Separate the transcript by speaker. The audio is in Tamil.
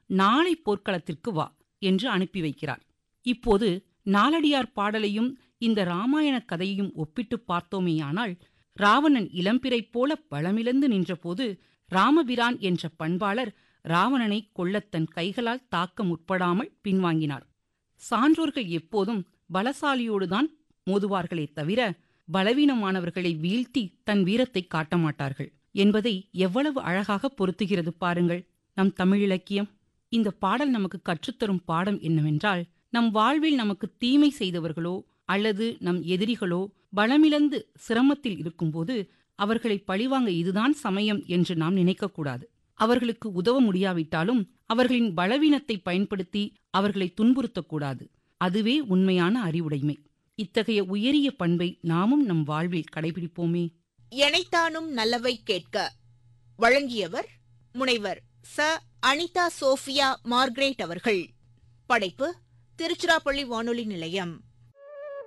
Speaker 1: நாளை போர்க்களத்திற்கு வா என்று அனுப்பி வைக்கிறார் இப்போது நாலடியார் பாடலையும் இந்த ராமாயண கதையையும் ஒப்பிட்டு பார்த்தோமேயானால் ராவணன் இளம்பிறை போல பலமிழந்து நின்றபோது ராமபிரான் என்ற பண்பாளர் ராவணனை கொல்லத் தன் கைகளால் தாக்க முற்படாமல் பின்வாங்கினார் சான்றோர்கள் எப்போதும் பலசாலியோடுதான் மோதுவார்களே தவிர பலவீனமானவர்களை வீழ்த்தி தன் வீரத்தை காட்ட மாட்டார்கள் என்பதை எவ்வளவு அழகாக பொருத்துகிறது பாருங்கள் நம் தமிழிலக்கியம் இந்த பாடல் நமக்கு கற்றுத்தரும் பாடம் என்னவென்றால் நம் வாழ்வில் நமக்கு தீமை செய்தவர்களோ அல்லது நம் எதிரிகளோ பலமிழந்து சிரமத்தில் இருக்கும்போது அவர்களை பழிவாங்க இதுதான் சமயம் என்று நாம் நினைக்கக்கூடாது அவர்களுக்கு உதவ முடியாவிட்டாலும் அவர்களின் பலவீனத்தை பயன்படுத்தி அவர்களை துன்புறுத்தக்கூடாது அதுவே உண்மையான அறிவுடைமை இத்தகைய உயரிய பண்பை நாமும் நம் வாழ்வில் கடைபிடிப்போமே
Speaker 2: எனைத்தானும் நல்லவை கேட்க வழங்கியவர் முனைவர் ச அனிதா சோஃபியா மார்க்ரேட் அவர்கள் படைப்பு திருச்சிராப்பள்ளி வானொலி நிலையம்